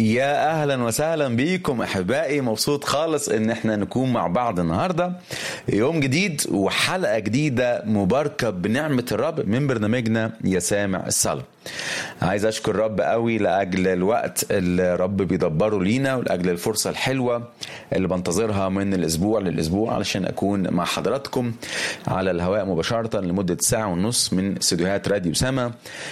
يا اهلا وسهلا بيكم احبائي مبسوط خالص ان احنا نكون مع بعض النهارده يوم جديد وحلقه جديده مباركه بنعمه الرب من برنامجنا يا سامع الصلاه عايز اشكر الرب قوي لاجل الوقت اللي الرب بيدبره لينا ولاجل الفرصه الحلوه اللي بنتظرها من الاسبوع للاسبوع علشان اكون مع حضراتكم على الهواء مباشره لمده ساعه ونص من استديوهات راديو سما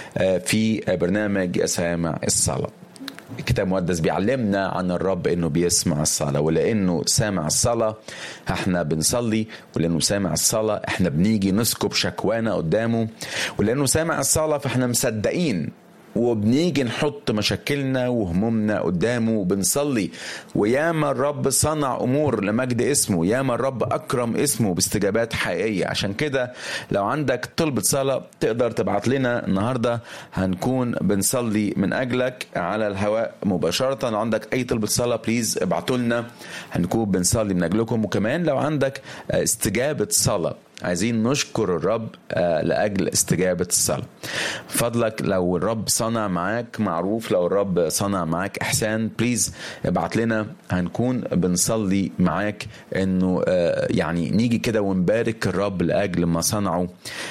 في برنامج يا سامع الصلاه الكتاب المقدس بيعلمنا عن الرب انه بيسمع الصلاه ولانه سامع الصلاه احنا بنصلي ولانه سامع الصلاه احنا بنيجي نسكب شكوانا قدامه ولانه سامع الصلاه فاحنا مصدقين وبنيجي نحط مشاكلنا وهمومنا قدامه وبنصلي وياما الرب صنع امور لمجد اسمه ياما الرب اكرم اسمه باستجابات حقيقيه عشان كده لو عندك طلبة صلاة تقدر تبعت لنا النهارده هنكون بنصلي من اجلك على الهواء مباشرة لو عندك اي طلبة صلاة بليز ابعتوا لنا هنكون بنصلي من اجلكم وكمان لو عندك استجابة صلاة عايزين نشكر الرب لاجل استجابه الصلاه فضلك لو الرب صنع معاك معروف لو الرب صنع معاك احسان بليز ابعت لنا هنكون بنصلي معاك انه يعني نيجي كده ونبارك الرب لاجل ما صنعه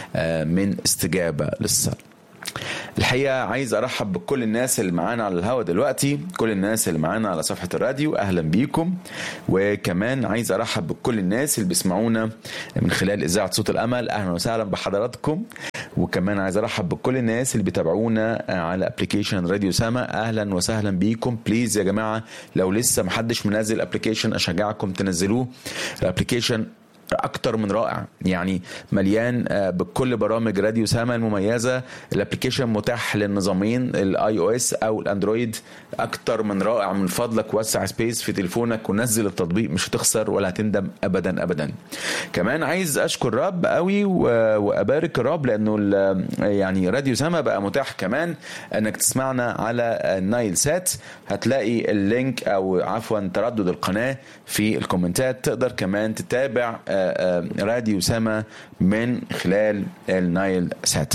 من استجابه للصلاه الحقيقه عايز ارحب بكل الناس اللي معانا على الهوا دلوقتي كل الناس اللي معانا على صفحه الراديو اهلا بيكم وكمان عايز ارحب بكل الناس اللي بيسمعونا من خلال اذاعه صوت الامل اهلا وسهلا بحضراتكم وكمان عايز ارحب بكل الناس اللي بيتابعونا على ابلكيشن راديو سما اهلا وسهلا بيكم بليز يا جماعه لو لسه محدش منزل ابلكيشن اشجعكم تنزلوه الابلكيشن اكتر من رائع يعني مليان بكل برامج راديو سما المميزه الابلكيشن متاح للنظامين الاي او اس او الاندرويد اكتر من رائع من فضلك وسع سبيس في تليفونك ونزل التطبيق مش هتخسر ولا هتندم ابدا ابدا كمان عايز اشكر الرب قوي وابارك الرب لانه يعني راديو سما بقى متاح كمان انك تسمعنا على نايل سات هتلاقي اللينك او عفوا تردد القناه في الكومنتات تقدر كمان تتابع راديو سما من خلال النايل سات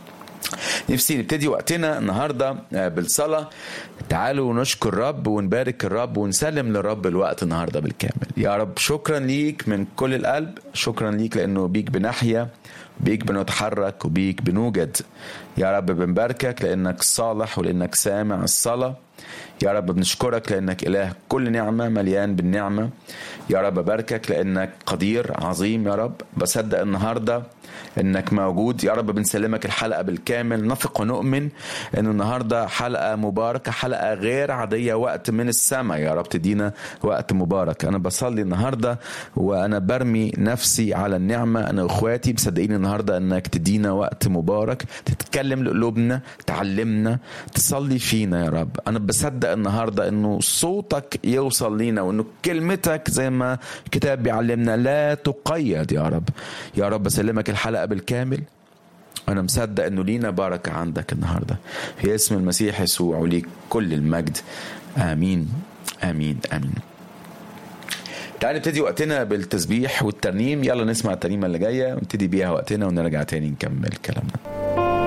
نفسي نبتدي وقتنا النهارده بالصلاه تعالوا نشكر الرب ونبارك الرب ونسلم للرب الوقت النهارده بالكامل يا رب شكرا ليك من كل القلب شكرا ليك لانه بيك بنحيا بيك بنتحرك وبيك بنوجد يا رب بنباركك لانك صالح ولانك سامع الصلاه يا رب بنشكرك لانك اله كل نعمه مليان بالنعمه يا رب بباركك لانك قدير عظيم يا رب بصدق النهارده انك موجود يا رب بنسلمك الحلقه بالكامل نثق ونؤمن ان النهارده حلقه مباركه حلقه غير عاديه وقت من السماء يا رب تدينا وقت مبارك انا بصلي النهارده وانا برمي نفسي على النعمه انا واخواتي مصدقين النهارده انك تدينا وقت مبارك تتكلم لقلوبنا تعلمنا تصلي فينا يا رب انا بصدق النهارده انه صوتك يوصل لينا وانه كلمتك زي ما الكتاب بيعلمنا لا تقيد يا رب يا رب بسلمك الحلقه بالكامل أنا مصدق إنه لينا بركة عندك النهاردة في اسم المسيح يسوع وليك كل المجد آمين آمين آمين تعال نبتدي وقتنا بالتسبيح والترنيم يلا نسمع الترنيمة اللي جاية ونبتدي بيها وقتنا ونرجع تاني نكمل كلامنا